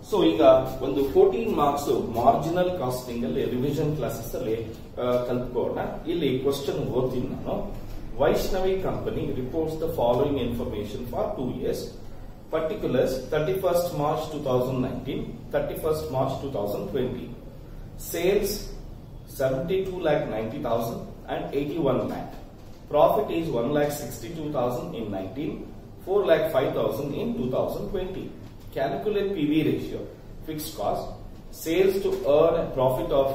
So ಈಗ ಒಂದು fourteen marks marginal costing ಅಲ್ಲಿ ರಿವಿಷನ್ ಕ್ಲಾಸಸ್ ಅಲ್ಲಿ ಆ, ಕಲ್ತ್ಕೊಳ್ಳೋಣ ಇಲ್ಲಿ ಕ್ವಶನ್ ಓದ್ತೀನಿ ನಾನು Vaishnavi company reports the following information for two years particulars thirty first March two thousand nineteen thirty first March two thousand twenty sales seventy two lakh ninety thousand and eighty one lakh profit is one lakh sixty two thousand in nineteen four lakh five thousand in two thousand twenty calculate PV ratio, fixed cost, sales to earn a profit of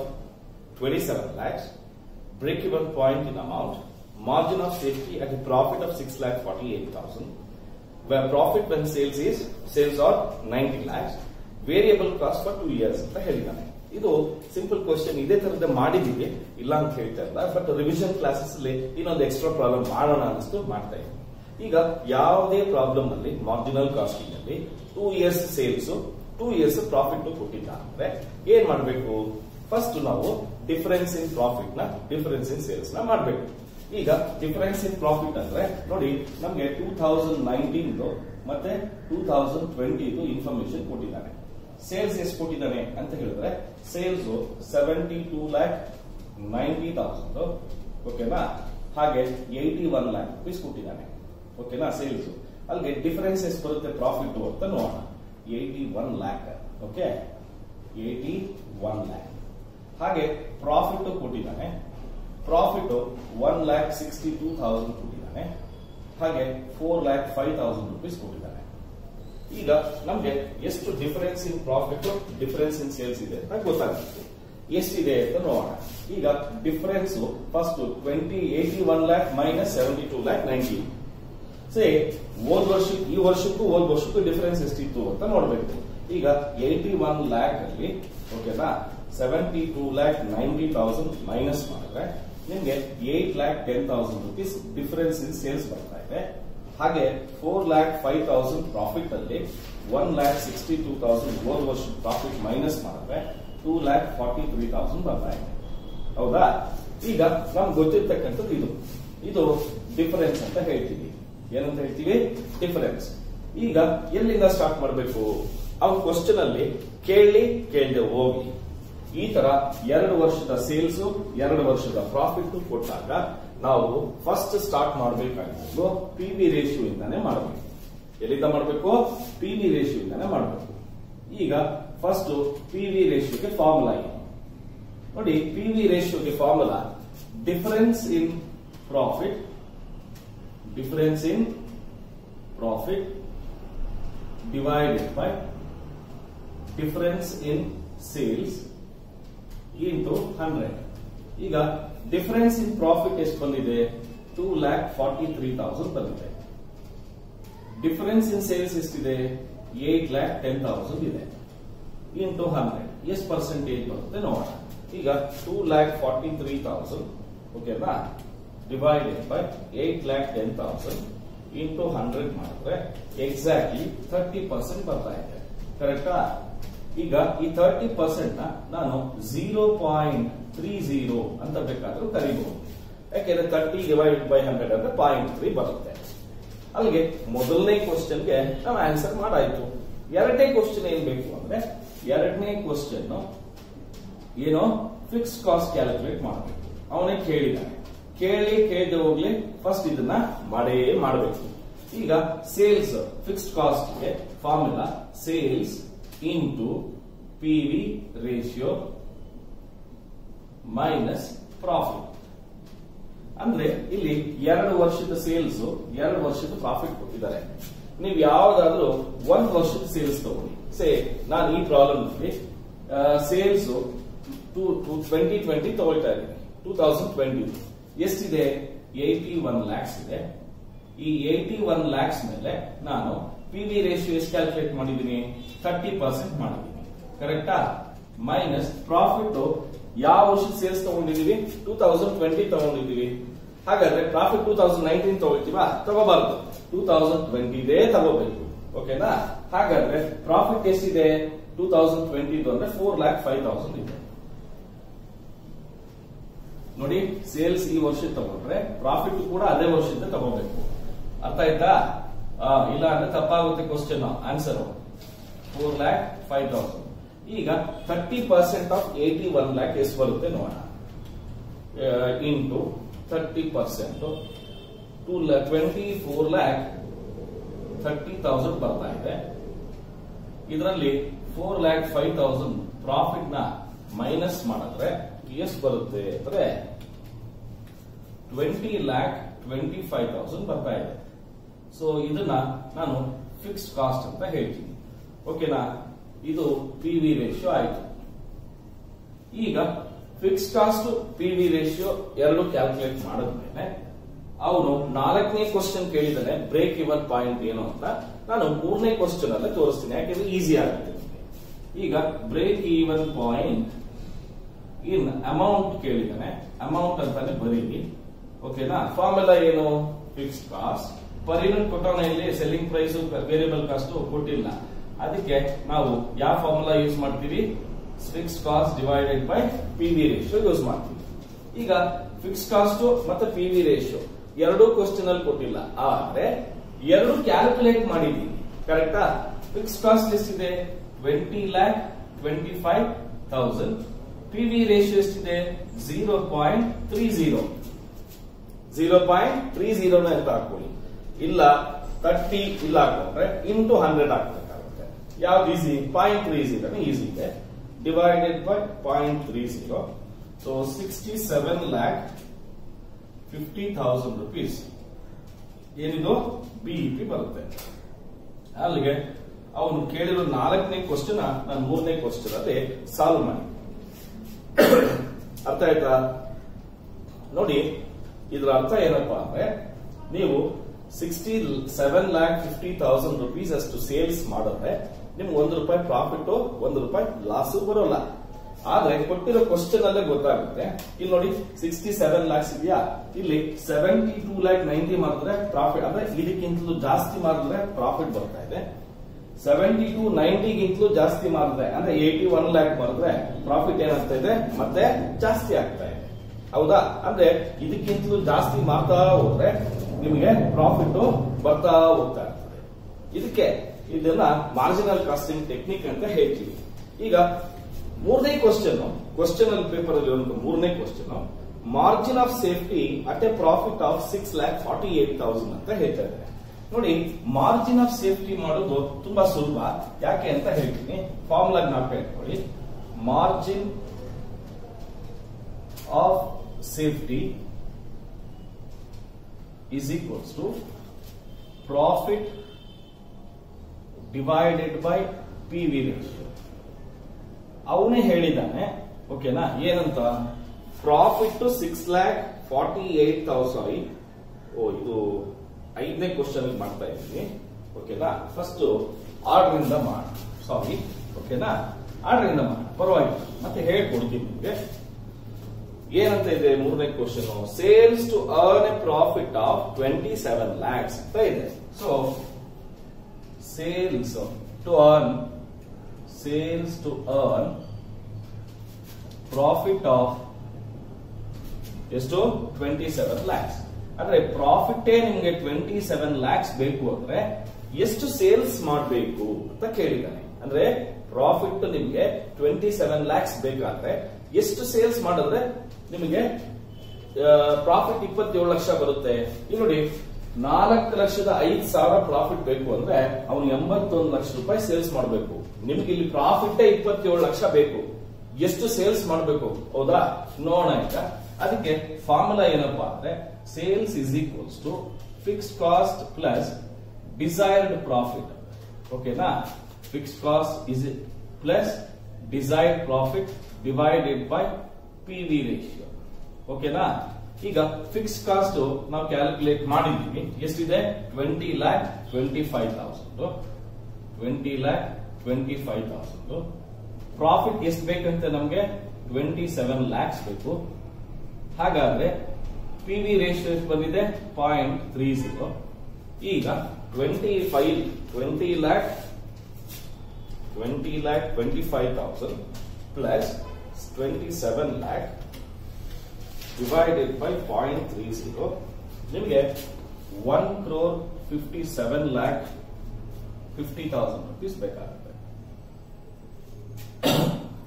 27 lakhs, break-even point in amount, margin of safety at a profit of 6 lakh 48,000, where profit when sales is, sales are 90 lakhs, variable cost for 2 years ಅಂತ ಹೇಳಿದ್ದಾನೆ ಇದು simple question ಇದೇ ತರದ ಮಾಡಿದೀವಿ ಇಲ್ಲ ಅಂತ ಹೇಳ್ತಾ ಇಲ್ಲ ಬಟ್ ರಿವಿಷನ್ ಕ್ಲಾಸಸ್ ಅಲ್ಲಿ ಇನ್ನೊಂದು ಎಕ್ಸ್ಟ್ರಾ ಪ್ರಾಬ್ಲಮ್ ಮಾಡೋಣ ಅನಿಸ್ತು ಮಾಡ್ತಾ ಇದ್ದೀನಿ ಈಗ ಯಾವುದೇ ಪ್ರಾಬ್ಲಮ್ ಅಲ್ಲಿ ಮಾರ್ಜಿನಲ್ ಕಾಸ್ಟಿಂಗ್ ಅಲ್ಲಿ two years sales two years profit ಕೊಟ್ಟಿದ್ದ ಅಂದ್ರೆ ಏನ್ ಮಾಡಬೇಕು ಫಸ್ಟ್ ನಾವು ಡಿಫರೆನ್ಸ್ ಇನ್ ಪ್ರಾಫಿಟ್ ನ ಡಿಫರೆನ್ಸ್ ಇನ್ ಸೇಲ್ಸ್ ನ ಮಾಡಬೇಕು ಈಗ ಡಿಫರೆನ್ಸ್ ಇನ್ ಪ್ರಾಫಿಟ್ ಅಂದ್ರೆ ನೋಡಿ ನಮ್ಗೆ ಟೂ ತೌಸಂಡ್ ನೈನ್ಟೀನ್ ಮತ್ತೆ ಟೂ ತೌಸಂಡ್ ಟ್ವೆಂಟಿ ಇನ್ಫಾರ್ಮೇಶನ್ ಕೊಟ್ಟಿದ್ದಾನೆ ಸೇಲ್ಸ್ ಎಷ್ಟು ಕೊಟ್ಟಿದ್ದಾನೆ ಅಂತ ಹೇಳಿದ್ರೆ sales seventy two lakh ninety thousand ಓಕೆನಾ ಹಾಗೆ ಏಯ್ಟಿ ಒನ್ ಲ್ಯಾಕ್ ರುಪೀಸ್ ಕೊಟ್ಟಿದ್ದಾನೆ ಓಕೆನಾ ಸೇಲ್ಸ್ ಅಲ್ಲಿಗೆ ಡಿಫರೆನ್ಸ್ ಎಷ್ಟು ಬರುತ್ತೆ ಪ್ರಾಫಿಟ್ ಅಂತ ನೋಡೋಣ eighty one lakh okay eighty one lakh ಹಾಗೆ ಪ್ರಾಫಿಟ್ ಕೊಟ್ಟಿದ್ದಾನೆ profit one lakh sixty two thousand ಕೊಟ್ಟಿದ್ದಾನೆ ಹಾಗೆ four lakh five thousand rupees ಕೊಟ್ಟಿದ್ದಾನೆ ಈಗ ನಮ್ಗೆ ಎಷ್ಟು difference in profit difference in sales ಇದೆ ಅಂತ ಗೊತ್ತಾಗುತ್ತೆ ಎಷ್ಟಿದೆ ಅಂತ ನೋಡೋಣ ಈಗ difference first twenty eighty one lakh minus seventy two lakh ninety ಸೇ ಹೋದ್ ವರ್ಷಕ್ಕೆ ಈ ವರ್ಷಕ್ಕೂ ಹೋದ್ ವರ್ಷಕ್ಕೂ ಡಿಫರೆನ್ಸ್ ಎಷ್ಟಿತ್ತು ಅಂತ ನೋಡ್ಬೇಕು ಈಗ ಏಯ್ಟಿ ಒನ್ ಲ್ಯಾಕ್ ಅಲ್ಲಿ ಓಕೆನಾ seventy two lakh ninety thousand minus ಮಾಡಿದ್ರೆ ನಿಮ್ಗೆ eight lakh ten thousand rupees difference in sales ಬರ್ತಾ ಇದೆ ಹಾಗೆ four lakh five thousand profit ಅಲ್ಲಿ one lakh sixty two thousand ಹೋದ್ ವರ್ಷ ಪ್ರಾಫಿಟ್ ಮೈನಸ್ ಮಾಡಿದ್ರೆ two lakh forty three thousand ಬರ್ತಾ ಇದೆ ಹೌದಾ ಈಗ ನಮ್ಗೆ ಗೊತ್ತಿರ್ತಕ್ಕಂಥದ್ದು ಇದು ಇದು ಡಿಫರೆನ್ಸ್ ಅಂತ ಹೇಳ್ತೀವಿ ಏನಂತ ಹೇಳ್ತೀವಿ ಡಿಫರೆನ್ಸ್ ಈಗ ಎಲ್ಲಿಂದ ಸ್ಟಾರ್ಟ್ ಮಾಡಬೇಕು ಅವ್ನ ಕ್ವಶನ್ ಅಲ್ಲಿ ಕೇಳಿ ಕೇಳದೆ ಹೋಗಿ ಈ ತರ ಎರಡು ವರ್ಷದ ಸೇಲ್ಸ್ ಎರಡು ವರ್ಷದ ಪ್ರಾಫಿಟ್ ಕೊಟ್ಟಾಗ ನಾವು ಫಸ್ಟ್ ಸ್ಟಾರ್ಟ್ ಮಾಡಬೇಕಾಗಿದ್ದು ಪಿ ಬಿ ರೇಷಿಯೋ ಇಂದಾನೆ ಮಾಡಬೇಕು ಎಲ್ಲಿಂದ ಮಾಡಬೇಕು ಪಿ ವಿ ರೇಷಿಯೋ ಇಂದಾನೆ ಮಾಡಬೇಕು ಈಗ ಫಸ್ಟ್ ಪಿ ವಿ ರೇಷಿಯೋಗೆ ಫಾರ್ಮುಲಾ ಏನು ನೋಡಿ ಪಿ ವಿ ರೇಷಿಯೋಗೆ formula difference in profit difference in profit divided by difference in sales into 100 ಈಗ ಡಿಫರೆನ್ಸ್ ಇನ್ ಪ್ರಾಫಿಟ್ ಎಷ್ಟು ಬಂದಿದೆ two lakh forty three thousand ಬಂದಿದೆ ಡಿಫರೆನ್ಸ್ ಇನ್ ಸೇಲ್ಸ್ ಎಷ್ಟಿದೆ ಏಟ್ ಲ್ಯಾಕ್ ಟೆನ್ ತೌಸಂಡ್ ಇದೆ ಇಂಟು ಹಂಡ್ರೆಡ್ ಎಷ್ಟು ಪರ್ಸೆಂಟೇಜ್ ಬರುತ್ತೆ ನೋಡೋಣ ಈಗ two lakh forty three thousand ಓಕೆನಾ divided by eight lakh ten thousand into hundred ಮಾಡಿದ್ರೆ ಎಕ್ಸಾಕ್ಟ್ಲಿ ಥರ್ಟಿ ಪರ್ಸೆಂಟ್ ಬರ್ತಾ ಇದೆ ಕರೆಕ್ಟಾ ಈಗ ಈ ತರ್ಟಿ ಪರ್ಸೆಂಟ್ ನ ನಾನು ಜೀರೋ ಪಾಯಿಂಟ್ ತ್ರೀ ಜೀರೋ ಅಂತ ಬೇಕಾದ್ರೂ ಕರಿಬಹುದು ಯಾಕೆಂದ್ರೆ ತರ್ಟಿ ಡಿವೈಡೆಡ್ ಬೈ ಹಂಡ್ರೆಡ್ ಅಂದ್ರೆ ಪಾಯಿಂಟ್ ತ್ರೀ ಬರುತ್ತೆ ಅಲ್ಲಿಗೆ ಮೊದಲನೇ ಕ್ವಶನ್ಗೆ ನಾವು ಆನ್ಸರ್ ಮಾಡಾಯ್ತು ಎರಡನೇ ಕ್ವಶನ್ ಏನ್ ಬೇಕು ಅಂದ್ರೆ ಎರಡನೇ ಕ್ವಶನ್ ಏನು ಫಿಕ್ಸ್ ಕಾಸ್ಟ್ ಕ್ಯಾಲ್ಕುಲೇಟ್ ಮಾಡಬೇಕು ಅವನೇ ಕೇಳಿದ್ದಾನೆ ಕೇಳಿ ಕೇಳದೆ ಹೋಗ್ಲಿ ಫಸ್ಟ್ ಇದನ್ನ ಮಾಡೇ ಮಾಡಬೇಕು ಈಗ ಸೇಲ್ಸ್ ಫಿಕ್ಸ್ಡ್ ಕಾಸ್ಟ್ ಗೆ formula sales into P V ratio minus profit ಅಂದ್ರೆ ಇಲ್ಲಿ ಎರಡು ವರ್ಷದ ಸೇಲ್ಸ್ ಎರಡು ವರ್ಷದ ಪ್ರಾಫಿಟ್ ಕೊಟ್ಟಿದ್ದಾರೆ ನೀವು ಯಾವ್ದಾದ್ರೂ ಒಂದ್ ವರ್ಷದ ಸೇಲ್ಸ್ ತಗೊಳ್ಳಿ ಸೇ ನಾನು ಈ ಪ್ರಾಬ್ಲಮ್ ನಲ್ಲಿ ಸೇಲ್ಸ್ ಟೂ ಟ್ವೆಂಟಿ ಟ್ವೆಂಟಿ ತಗೊಳ್ತಾ ಇದ್ದೀನಿ ಟೂ ತೌಸಂಡ್ ಟ್ವೆಂಟಿ ಎಷ್ಟಿದೆ ಏಯ್ಟಿ ಒನ್ ಲ್ಯಾಕ್ಸ್ ಇದೆ ಈ ಏಯ್ಟಿ ಒನ್ ಲ್ಯಾಕ್ಸ್ ಮೇಲೆ ನಾನು ಪಿ ವಿ ರೇಷಿಯೋ ಎಷ್ಟು ಕ್ಯಾಲ್ಕುಲೇಟ್ ಮಾಡಿದ್ದೀನಿ ಥರ್ಟಿ ಪರ್ಸೆಂಟ್ ಮಾಡಿದ್ದೀನಿ ಕರೆಕ್ಟಾ ಮೈನಸ್ ಪ್ರಾಫಿಟ್ ಯಾವ ವರ್ಷದ ಸೇಲ್ಸ್ ತಗೊಂಡಿದೀವಿ ಟೂ ತೌಸಂಡ್ ಟ್ವೆಂಟಿ ತಗೊಂಡಿದೀವಿ ಹಾಗಾದ್ರೆ ಪ್ರಾಫಿಟ್ ಟೂ ತೌಸಂಡ್ ನೈನ್ಟೀನ್ ತಗೊಳ್ತೀವಾ ತಗೋಬಾರ್ದು ಟೂ ತೌಸಂಡ್ ಟ್ವೆಂಟಿದೇ ತಗೋಬೇಕು ಓಕೆನಾ ಹಾಗಾದ್ರೆ ಪ್ರಾಫಿಟ್ ಎಷ್ಟಿದೆ ಟೂ ತೌಸಂಡ್ ಟ್ವೆಂಟಿ ಅಂದ್ರೆ ಫೋರ್ ಲ್ಯಾಕ್ ಫೈವ್ ತೌಸಂಡ್ ಇದೆ ನೋಡಿ ಸೇಲ್ಸ್ ಈ ವರ್ಷ ತಗೊಂಡ್ರೆ ಪ್ರಾಫಿಟ್ ಕೂಡ ಅದೇ ವರ್ಷದ ತಗೋಬೇಕು ಅರ್ಥ ಆಯ್ತಾ ಆ, ಇಲ್ಲ ಅಂದ್ರೆ ತಪ್ಪಾಗುತ್ತೆ question answer four lakh five thousand ಈಗ thirty percent of eighty one lakh ಎಷ್ಟು ಬರುತ್ತೆ ನೋಡೋಣ into thirty percent two twenty four lakh thirty thousand ಬರ್ತಾ ಇದೆ ಇದರಲ್ಲಿ four lakh five thousand profit ನ ಮೈನಸ್ ಮಾಡಿದ್ರೆ ಎಷ್ಟು ಬರುತ್ತೆ ಅಂದ್ರೆ twenty lakh twenty five thousand ಬರ್ತಾ ಇದೆ ಸೊ ಇದನ್ನ ನಾನು ಫಿಕ್ಸ್ಡ್ ಕಾಸ್ಟ್ ಅಂತ ಹೇಳ್ತೀನಿ ಓಕೆನಾ ಇದು ಪಿ ವಿ ರೇಷಿಯೋ ಆಯ್ತು ಈಗ fix cost P V ratio ಎರಡು ಕ್ಯಾಲ್ಕುಲೇಟ್ ಮಾಡಿದ್ಮೇಲೆ ಅವನು ನಾಲ್ಕನೇ ಕ್ವಶನ್ ಕೇಳಿದಾನೆ ಬ್ರೇಕ್ ಇವನ್ ಪಾಯಿಂಟ್ ಏನು ಅಂತ ನಾನು ಮೂರನೇ ಕ್ವಶನ್ ಅಲ್ಲೇ ತೋರಿಸ್ತೀನಿ ಯಾಕೆಂದ್ರೆ ಈಸಿ ಆಗುತ್ತೆ ನಿಮ್ಗೆ. ಈಗ break even point in amount ಕೇಳಿದಾನೆ ಅಮೌಂಟ್ ಅಂತಾನೆ ಬರೀರಿ ಓಕೆನಾ ಫಾರ್ಮುಲಾ ಏನು ಫಿಕ್ಸ್ಡ್ ಕಾಸ್ಟ್ ಪರ್ ಯೂನಿಟ್ ಕೊಟ್ಟವನ ಇಲ್ಲಿ ಸೆಲ್ಲಿಂಗ್ ಪ್ರೈಸ್ ವೇರಿಯಬಲ್ ಕಾಸ್ಟ್ ಕೊಟ್ಟಿಲ್ಲ ಅದಕ್ಕೆ ನಾವು ಯಾವ ಫಾರ್ಮುಲಾ ಯೂಸ್ ಮಾಡ್ತೀವಿ fix cost divided by P V ratio use ಮಾಡ್ತೀವಿ ಈಗ ಫಿಕ್ಸ್ ಕಾಸ್ಟ್ ಮತ್ತೆ ಪಿ ವಿ ರೇಷಿಯೋ ಎರಡೂ ಕ್ವಶನ್ ಅಲ್ಲಿ ಕೊಟ್ಟಿಲ್ಲ ಆದ್ರೆ ಎರಡು ಕ್ಯಾಲ್ಕುಲೇಟ್ ಮಾಡಿದೀನಿ ಕರೆಕ್ಟಾ ಫಿಕ್ಸ್ ಕಾಸ್ಟ್ ಎಷ್ಟಿದೆ twenty lakh twenty five thousand P V ratio ಎಷ್ಟಿದೆ zero point three zero zero point three ಜೀರೋನ ಅಂತ ಹಾಕೊಳ್ಳಿ ಇಲ್ಲ ತರ್ಟಿ ಇಲ್ಲ ಹಾಕೊಂಡ್ರೆ ಇಂಟು ಹಂಡ್ರೆಡ್ ಹಾಕ್ಬೇಕಾಗುತ್ತೆ ಯಾವ್ದು easy point three zero easy ಇದೆ divided by point three zero so sixty seven lakh fifty thousand rupees ಏನಿದು ಬಿಇಪಿ ಬರುತ್ತೆ ಅಲ್ಲಿಗೆ ಅವನು ಕೇಳಿರೋ ನಾಲ್ಕನೇ ಕ್ವಶನ್ ನಾನು ಮೂರನೇ ಕ್ವಶನ್ ಅಲ್ಲಿ ಸಾಲ್ವ್ ಮಾಡಿ ಅರ್ಥ ಆಯ್ತಾ ನೋಡಿ ಇದ್ರ ಅರ್ಥ ಏನಪ್ಪಾ ಅಂದ್ರೆ ನೀವು sixty seven lakh fifty thousand rupees ಅಷ್ಟು ಸೇಲ್ಸ್ ಮಾಡಿದ್ರೆ ನಿಮ್ಗೆ ಒಂದು ರೂಪಾಯಿ ಪ್ರಾಫಿಟ್ ಒಂದು ರೂಪಾಯಿ ಲಾಸ್ ಬರೋಲ್ಲ ಆದ್ರೆ ಕೊಟ್ಟಿರೋ ಕ್ವಶನ್ ಅಲ್ಲೇ ಗೊತ್ತಾಗುತ್ತೆ ಇಲ್ಲಿ ನೋಡಿ ಸಿಕ್ಸ್ಟಿ ಸೆವೆನ್ ಲ್ಯಾಕ್ಸ್ ಇದೆಯಾ ಇಲ್ಲಿ ಸೆವೆಂಟಿ ಟೂ ಲ್ಯಾಕ್ ನೈಂಟಿ ಮಾಡಿದ್ರೆ ಪ್ರಾಫಿಟ್ ಅಂದ್ರೆ ಇದಕ್ಕಿಂತಲೂ ಜಾಸ್ತಿ ಮಾಡಿದ್ರೆ ಪ್ರಾಫಿಟ್ ಬರ್ತಾ ಇದೆ ಸೆವೆಂಟಿ ಟು ನೈಂಟಿಗಿಂತಲೂ ಜಾಸ್ತಿ ಮಾಡಿದ್ರೆ ಅಂದ್ರೆ ಏಟಿ ಒನ್ ಲ್ಯಾಕ್ ಮಾಡಿದ್ರೆ ಪ್ರಾಫಿಟ್ ಏನಾಗ್ತಾ ಇದೆ ಮತ್ತೆ ಜಾಸ್ತಿ ಆಗ್ತಾ ಇದೆ ಹೌದಾ ಅಂದ್ರೆ ಇದಕ್ಕಿಂತಲೂ ಜಾಸ್ತಿ ಮಾಡ್ತಾ ಹೋದ್ರೆ ನಿಮಗೆ ಪ್ರಾಫಿಟ್ ಬರ್ತಾ ಹೋಗ್ತಾ ಇರ್ತದೆ ಇದಕ್ಕೆ ಇದನ್ನ ಮಾರ್ಜಿನಲ್ ಕಾಸ್ಟಿಂಗ್ ಟೆಕ್ನಿಕ್ ಅಂತ ಹೇಳ್ತೀವಿ ಈಗ ಮೂರನೇ ಕ್ವಶನ್ ಕ್ವಶನ್ ಅಲ್ಲಿ ಪೇಪರ್ ಅಲ್ಲಿ ಒಂದು ಮೂರನೇ question margin of safety at a profit of six lakh forty eight thousand ಅಂತ ಹೇಳ್ತಾ ಇದ್ದಾರೆ ನೋಡಿ ಮಾರ್ಜಿನ್ ಆಫ್ ಸೇಫ್ಟಿ ಮಾಡೋದು ತುಂಬಾ ಸುಲಭ ಯಾಕೆ ಅಂತ ಹೇಳ್ತೀನಿ ಫಾರ್ಮುಲಾ ಜ್ಞಾಪಕ ಇಟ್ಕೊಳ್ಳಿ margin of safety is equals to profit divided by P V ratio ಅವನೇ ಹೇಳಿದ್ದಾನೆ ಓಕೆನಾ ಏನಂತ profit six lakh forty eight thousand ಓ ಇದು ಐದನೇ ಕ್ವಶನ್ ಮಾಡ್ತಾ ಇದ್ದೀನಿ ಓಕೆನಾ ಫಸ್ಟ್ ಆರ್ಡರ್ ಇಂದ ಮಾಡ ಸಾರಿ ಓಕೆನಾ ಆರ್ಡರ್ ಇಂದ ಮಾಡ ಪರವಾಗಿಲ್ಲ ಮತ್ತೆ ಹೇಳ್ಕೊಡ್ತೀನಿ ನಿಮಗೆ ಏನಂತ ಇದೆ ಮೂರನೇ question sales to earn a profit of twenty seven lakhs ಅಂತ ಇದೆ so sales to earn sales to earn profit of ಎಷ್ಟು ಟ್ವೆಂಟಿ ಸೆವೆನ್ ಲ್ಯಾಕ್ಸ್ ಅಂದ್ರೆ ಪ್ರಾಫಿಟ್ ನಿಮ್ಗೆ ಟ್ವೆಂಟಿ ಸೆವೆನ್ ಲ್ಯಾಕ್ಸ್ ಬೇಕು ಅಂದ್ರೆ ಎಷ್ಟು ಸೇಲ್ಸ್ ಮಾಡಬೇಕು ಅಂತ ಕೇಳಿದ್ದಾನೆ ಅಂದ್ರೆ ಪ್ರಾಫಿಟ್ ನಿಮ್ಗೆ ಟ್ವೆಂಟಿ ಸೆವೆನ್ ಲ್ಯಾಕ್ಸ್ ಬೇಕಾದ್ರೆ ಎಷ್ಟು ಸೇಲ್ಸ್ ಮಾಡಿದ್ರೆ ನಿಮಗೆ ಪ್ರಾಫಿಟ್ ಇಪ್ಪತ್ತೇಳು ಲಕ್ಷ ಬರುತ್ತೆ ಇಲ್ಲಿ ನೋಡಿ ನಾಲ್ಕು ಲಕ್ಷದ ಐದು ಸಾವಿರ ಪ್ರಾಫಿಟ್ ಬೇಕು ಅಂದ್ರೆ ಅವನು ಎಂಬತ್ತೊಂದು ಲಕ್ಷ ರೂಪಾಯಿ ಸೇಲ್ಸ್ ಮಾಡಬೇಕು ನಿಮ್ಗೆ ಇಲ್ಲಿ ಪ್ರಾಫಿಟ್ ಇಪ್ಪತ್ತೇಳು ಲಕ್ಷ ಬೇಕು ಎಷ್ಟು ಸೇಲ್ಸ್ ಮಾಡಬೇಕು ಹೌದಾ ನೋಡೋಣ ಈಗ ಅದಕ್ಕೆ ಫಾರ್ಮುಲಾ ಏನಪ್ಪಾ ಅಂದ್ರೆ sales is equals to fix cost plus desired profit ಓಕೆನಾ fix cost is plus desired profit divided by P V ratio ಓಕೆನಾ ಈಗ ಫಿಕ್ಸ್ ಕಾಸ್ಟ್ ನಾವು ಕ್ಯಾಲ್ಕುಲೇಟ್ ಮಾಡಿದೀವಿ ಎಷ್ಟಿದೆ twenty lakh twenty five thousand twenty lakh twenty five thousand profit ಎಷ್ಟು ಬೇಕಂತೆ ನಮಗೆ twenty seven lakhs ಬೇಕು ಹಾಗಾದ್ರೆ ಪಿ ವಿ ರೇಷಿಯೋ ಎಷ್ಟು ಬಂದಿದೆ ಪಾಯಿಂಟ್ ತ್ರೀ ಜೀರೋ ಈಗ twenty five twenty lakh twenty lakh twenty five thousand plus twenty seven lakh divided by point three zero ನಿಮಗೆ one crore fifty seven lakh fifty thousand rupees ಬೇಕಾಗುತ್ತೆ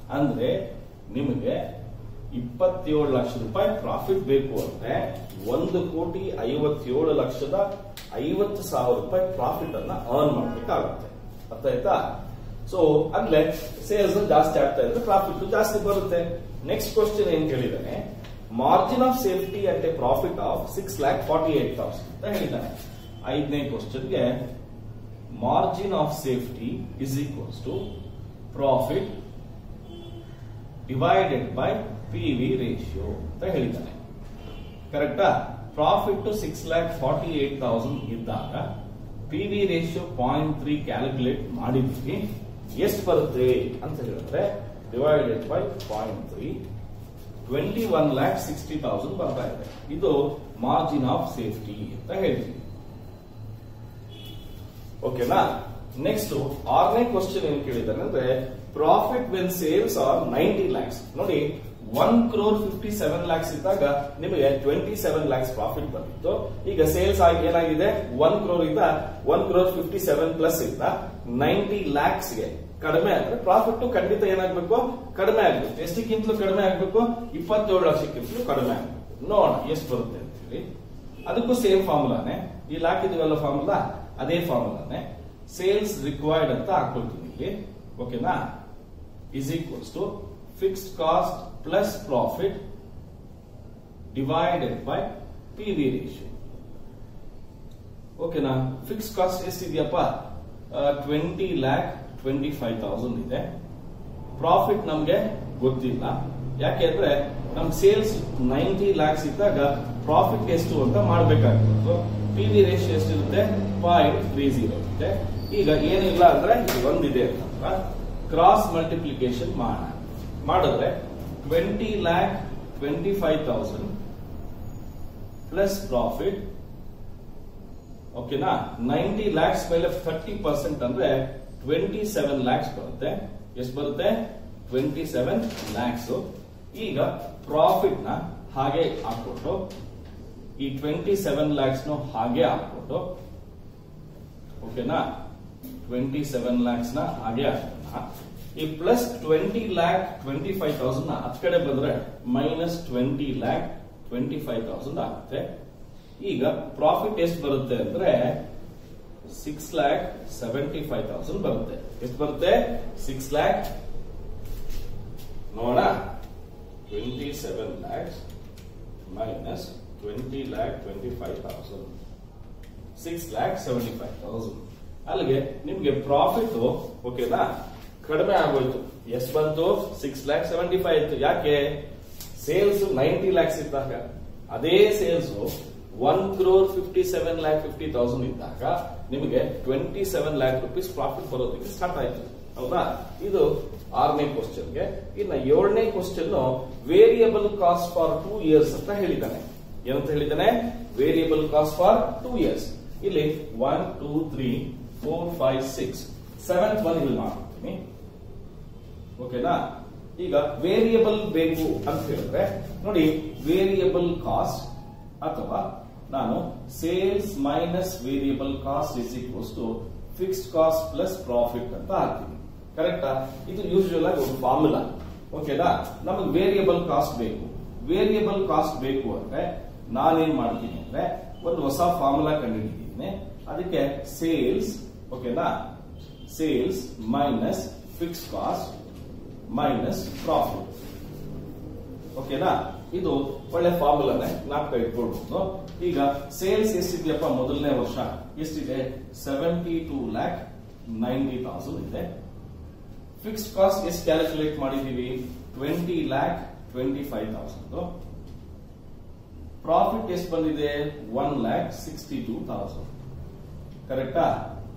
ಅಂದ್ರೆ ನಿಮಗೆ ಇಪ್ಪತ್ತೇಳು ಲಕ್ಷ ರೂಪಾಯಿ ಪ್ರಾಫಿಟ್ ಬೇಕು ಅಂದ್ರೆ ಒಂದು ಕೋಟಿ ಐವತ್ತೇಳು ಲಕ್ಷದ ಐವತ್ತು ಸಾವಿರ ರೂಪಾಯಿ ಪ್ರಾಫಿಟ್ ಅನ್ನ ಅರ್ನ್ ಮಾಡಬೇಕಾಗುತ್ತೆ ಅರ್ಥ ಆಯ್ತಾ ಸೊ ಅಂದ್ರೆ ಸೇಲ್ಸ್ ಜಾಸ್ತಿ ಆಗ್ತಾ ಇದ್ರೆ ಪ್ರಾಫಿಟ್ ಜಾಸ್ತಿ ಬರುತ್ತೆ ನೆಕ್ಸ್ಟ್ ಕ್ವಶನ್ ಏನ್ ಕೇಳಿದಾನೆ margin of safety at a profit of six lakh forty eight thousand ಅಂತ ಹೇಳಿದ್ದಾನೆ ಐದನೇ ಕ್ವಶನ್ಗೆ margin of safety is equals to profit divided by P V ratio ಅಂತ ಹೇಳಿದ್ದಾನೆ ಕರೆಕ್ಟಾ profit six lakh forty eight thousand ಇದ್ದಾಗ P V ratio point three calculate ಮಾಡಿದ್ವಿ ಎಷ್ಟು ಬರುತ್ತೆ ಅಂತ ಹೇಳಿದ್ರೆ divided by point three twenty one lakh sixty thousand ಬರ್ತಾ ಇದೆ ಇದು ಮಾರ್ಜಿನ್ ಆಫ್ ಸೇಫ್ಟಿ ಅಂತ ಹೇಳ್ತೀವಿ ಓಕೆನಾ ನೆಕ್ಸ್ಟ್ ಆರನೇ ಕ್ವಶನ್ ಏನ್ ಕೇಳಿದಾರೆ ಅಂದ್ರೆ profit when sales are ninety lakhs ನೋಡಿ one crore fifty seven lakhs ಇದ್ದಾಗ ನಿಮಗೆ ಟ್ವೆಂಟಿ ಸೆವೆನ್ ಲ್ಯಾಕ್ಸ್ ಪ್ರಾಫಿಟ್ ಬಂದಿತ್ತು ಈಗ ಸೇಲ್ಸ್ ಆಗಿ ಏನಾಗಿದೆ ಒನ್ ಕ್ರೋರ್ ಇಂದ one crore fifty seven plus ಇಂದ ನೈಂಟಿ ಲ್ಯಾಕ್ಸ್ ಗೆ ಕಡಿಮೆ ಆದ್ರೆ ಪ್ರಾಫಿಟ್ ಖಂಡಿತ ಏನಾಗ್ಬೇಕು ಕಡಿಮೆ ಆಗ್ಬೇಕು ಎಷ್ಟಕ್ಕಿಂತಲೂ ಕಡಿಮೆ ಆಗ್ಬೇಕು ಇಪ್ಪತ್ತೇಳು ಲಕ್ಷಕ್ಕಿಂತಲೂ ಕಡಿಮೆ ಆಗ್ಬೇಕು ನೋಡೋಣ ಎಷ್ಟು ಬರುತ್ತೆ ಅಂತ ಹೇಳಿ ಅದಕ್ಕೂ ಸೇಮ್ ಫಾರ್ಮುಲಾನೆ ಇಲ್ಲಿ ಹಾಕಿದೀವಲ್ಲ ಫಾರ್ಮುಲಾ ಅದೇ ಫಾರ್ಮುಲಾನೆ ಸೇಲ್ಸ್ ರಿಕ್ವೈರ್ಡ್ ಅಂತ ಹಾಕೊಳ್ತೀನಿ ಇಲ್ಲಿ ಓಕೆನಾ is equals to fixed cost plus profit divided by P V ratio ಓಕೆನಾ ಫಿಕ್ಸ್ ಕಾಸ್ಟ್ ಎಷ್ಟಿದೆಯಪ್ಪ twenty lakh twenty five thousand ಇದೆ ಪ್ರಾಫಿಟ್ ನಮ್ಗೆ ಗೊತ್ತಿಲ್ಲ ಯಾಕೆಂದ್ರೆ ನಮ್ ಸೇಲ್ಸ್ ನೈಂಟಿ ಲ್ಯಾಕ್ಸ್ ಇದ್ದಾಗ ಪ್ರಾಫಿಟ್ ಎಷ್ಟು ಅಂತ ಮಾಡ್ಬೇಕಾಗಿತ್ತು ಪಿ ವಿ ರೇಷಿಯೋ ಎಷ್ಟಿರುತ್ತೆ ಪಾಯಿಂಟ್ ತ್ರೀ ಜೀರೋ ಇರುತ್ತೆ ಈಗ ಏನಿಲ್ಲ ಅಂದ್ರೆ ಇದು ಒಂದಿದೆ ಅಂತಂದ್ರ ಕ್ರಾಸ್ ಮಲ್ಟಿಪ್ಲಿಕೇಶನ್ ಮಾಡೋಣ ಮಾಡಿದ್ರೆ twenty lakh twenty five thousand plus profit ಓಕೆನಾ ನೈಂಟಿ ಲ್ಯಾಕ್ಸ್ ಮೇಲೆ ಥರ್ಟಿ ಪರ್ಸೆಂಟ್ ಅಂದ್ರೆ ಟ್ವೆಂಟಿ ಸೆವೆನ್ ಲ್ಯಾಕ್ಸ್ ಬರುತ್ತೆ ಎಷ್ಟು ಬರುತ್ತೆ ಟ್ವೆಂಟಿ ಸೆವೆನ್ ಲ್ಯಾಕ್ಸ್ ಈಗ ಪ್ರಾಫಿಟ್ ನ ಹಾಗೆ ಹಾಕ್ಬಿಟ್ಟು ಈ ಟ್ವೆಂಟಿ ಸೆವೆನ್ ಲ್ಯಾಕ್ಸ್ ನು ಹಾಗೆ ಹಾಕ್ಬಿಟ್ಟು ಓಕೆನಾ ಟ್ವೆಂಟಿ ಸೆವೆನ್ ಲ್ಯಾಕ್ಸ್ ನ ಹಾಗೆ ಹಾಕೋಣ ಈ plus twenty lakh twenty five thousand ಹತ್ ಕಡೆ ಬಂದ್ರೆ minus twenty lakh twenty five thousand ಆಗುತ್ತೆ ಈಗ ಪ್ರಾಫಿಟ್ ಎಷ್ಟು ಬರುತ್ತೆ ಅಂದ್ರೆ six lakh seventy five thousand ಬರುತ್ತೆ ಎಷ್ಟು ಬರುತ್ತೆ ಸಿಕ್ಸ್ ಲ್ಯಾಕ್ ನೋಡ twenty seven lakhs minus twenty lakh twenty five thousand six lakh seventy five thousand ಅಲ್ಲಿಗೆ ನಿಮ್ಗೆ ಪ್ರಾಫಿಟ್ ಓಕೆನಾ ಕಡಿಮೆ ಆಗೋಯ್ತು ಎಷ್ಟು ಬಂತು ಸಿಕ್ಸ್ ಲ್ಯಾಕ್ ಸೆವೆಂಟಿ ಫೈವ್ ಇತ್ತು ಯಾಕೆ ಸೇಲ್ಸ್ ನೈಂಟಿ ಲ್ಯಾಕ್ಸ್ ಇದ್ದಾಗ ಅದೇ sales one crore fifty seven lakh fifty thousand ಇದ್ದಾಗ ನಿಮಗೆ twenty seven lakh rupees profit ಬರೋದಕ್ಕೆ ಸ್ಟಾರ್ಟ್ ಆಯ್ತು ಹೌದಾ ಇದು ಆರನೇ ಕ್ವಶನ್ಗೆ ಇನ್ನ ಏಳನೇ question variable cost for two years ಅಂತ ಹೇಳಿದ್ದಾನೆ ಏನಂತ ಹೇಳಿದ್ದಾನೆ variable cost for two years ಇಲ್ಲಿ one two three four five six seventh one ಇಲ್ಲಿ ಮಾಡ್ತೀನಿ ಓಕೆನಾ ಈಗ ವೇರಿಯಬಲ್ ಬೇಕು ಅಂತ ಹೇಳಿದ್ರೆ ನೋಡಿ ವೇರಿಯಬಲ್ ಕಾಸ್ಟ್ ಅಥವಾ ನಾನು sales minus variable cost is equals to fixed cost plus profit ಅಂತ ಹಾಕ್ತೀನಿ ಕರೆಕ್ಟಾ ಇದು ಯೂಶುವಲ್ ಆಗಿ ಒಂದು ಫಾರ್ಮುಲಾ ಓಕೆನಾ ನಮಗೆ ವೇರಿಯಬಲ್ ಕಾಸ್ಟ್ ಬೇಕು ವೇರಿಯಬಲ್ ಕಾಸ್ಟ್ ಬೇಕು ಅಂದ್ರೆ ನಾನೇನ್ ಮಾಡ್ತೀನಿ ಅಂದ್ರೆ ಒಂದು ಹೊಸ ಫಾರ್ಮುಲಾ ಕಂಡುಹಿಡಿದಿದ್ದೀನಿ ಅದಕ್ಕೆ ಸೇಲ್ಸ್ ಓಕೆನಾ sales minus fix cost minus profit ಓಕೆನಾ ಇದು ಒಳ್ಳೆ ಫಾರ್ಮುಲಾನೆ ನಾಲ್ಕ ಇಟ್ಕೊಳ್ಬಹುದು ಈಗ ಸೇಲ್ಸ್ ಎಷ್ಟಿದೆಯಪ್ಪ ಮೊದಲನೇ ವರ್ಷ ಎಷ್ಟಿದೆ seventy two lakh ninety thousand ಇದೆ ಫಿಕ್ಸ್ಡ್ ಕಾಸ್ಟ್ ಎಷ್ಟು ಕ್ಯಾಲ್ಕುಲೇಟ್ ಮಾಡಿದೀವಿ twenty lakh twenty five thousand profit ಎಷ್ಟು ಬಂದಿದೆ one lakh sixty two thousand ಕರೆಕ್ಟಾ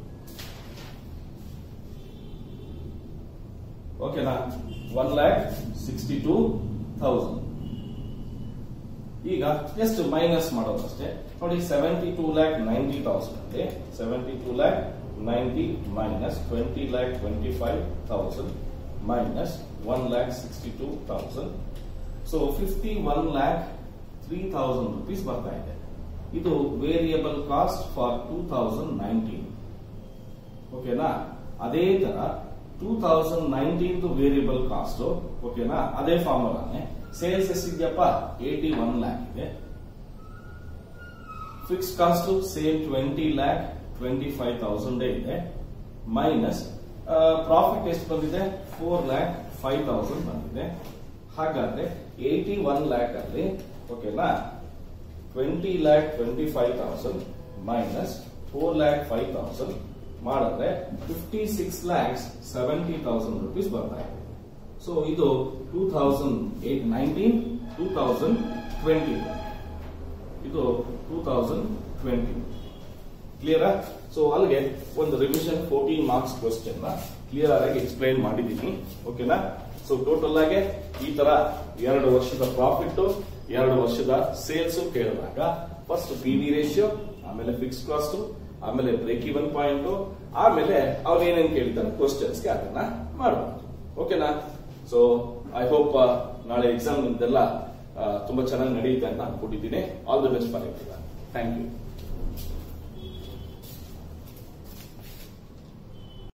ಓಕೆನಾ one lakh sixty two thousand ಈಗ ಎಷ್ಟು ಮೈನಸ್ ಮಾಡೋದು ಅಷ್ಟೇ ನೋಡಿ seventy two lakh ninety thousand ಅಲ್ಲಿ seventy two lakh ninety minus twenty lakh twenty five thousand minus one lakh sixty two thousand so fifty one lakh three thousand rupees ಬರ್ತಾ ಇದೆ ಇದು variable cost for two thousand nineteen ಓಕೆನಾ ಅದೇ ತರ two thousand nineteen variable cost ಓಕೆನಾ ಅದೇ ಫಾರ್ಮುಲಾನೆ ಸೇಲ್ಸ್ ಎಷ್ಟಿದೆಯಪ್ಪ ಏಟಿ ಒನ್ ಲ್ಯಾಕ್ ಇದೆ fix cost same twenty lakh twenty five thousand ಇದೆ ಮೈನಸ್ ಪ್ರಾಫಿಟ್ ಎಷ್ಟು ಬಂದಿದೆ ಫೋರ್ ಲ್ಯಾಕ್ ಫೈವ್ ತೌಸಂಡ್ ಬಂದಿದೆ ಹಾಗಾದ್ರೆ ಏಟಿ ಒನ್ ಲ್ಯಾಕ್ ಅಲ್ಲಿ ಓಕೆನಾ twenty lakh twenty five thousand minus four lakh five thousand ಮಾಡಿದ್ರೆ fifty six lakhs seventy thousand rupees ಬರ್ತಾ ಇದೆ ಸೊ ಇದು two thousand eight nineteen two thousand twenty ಇದು ಟೂ ತೌಸಂಡ್ ಟ್ವೆಂಟಿ ಕ್ಲಿಯರಾ ಸೊ ಅಲ್ಲಿಗೆ ಒಂದು revision fourteen marks question clear ಆಗಿ ಎಕ್ಸ್ಪ್ಲೈನ್ ಮಾಡಿದ್ದೀನಿ ಓಕೆನಾ ಸೊ ಟೋಟಲ್ ಆಗಿ ಈ ತರ ಎರಡು ವರ್ಷದ ಪ್ರಾಫಿಟ್ ಎರಡು ವರ್ಷದ ಸೇಲ್ಸ್ ಕೇಳಿದಾಗ ಫಸ್ಟ್ ಪಿ ವಿ ರೇಷಿಯೋ ಆಮೇಲೆ ಫಿಕ್ಸ್ ಕಾಸ್ಟ್ ಆಮೇಲೆ ಬ್ರೇಕ್ ಇವನ್ ಪಾಯಿಂಟ್ ಆಮೇಲೆ ಅವ್ರು ಏನೇನ್ ಕೇಳ್ತಾರೆ ಕ್ವಶನ್ಸ್ಗೆ ಅದನ್ನ ಮಾಡಬಹುದು ಓಕೆನಾ ಸೊ ಐ ಹೋಪ್ ನಾಳೆ ಎಕ್ಸಾಮ್ ಇದೆಲ್ಲ ತುಂಬಾ ಚೆನ್ನಾಗಿ ನಡೆಯುತ್ತೆ ಅಂತ ಅನ್ಕೊಂಡಿದ್ದೀನಿ all the best for every thank you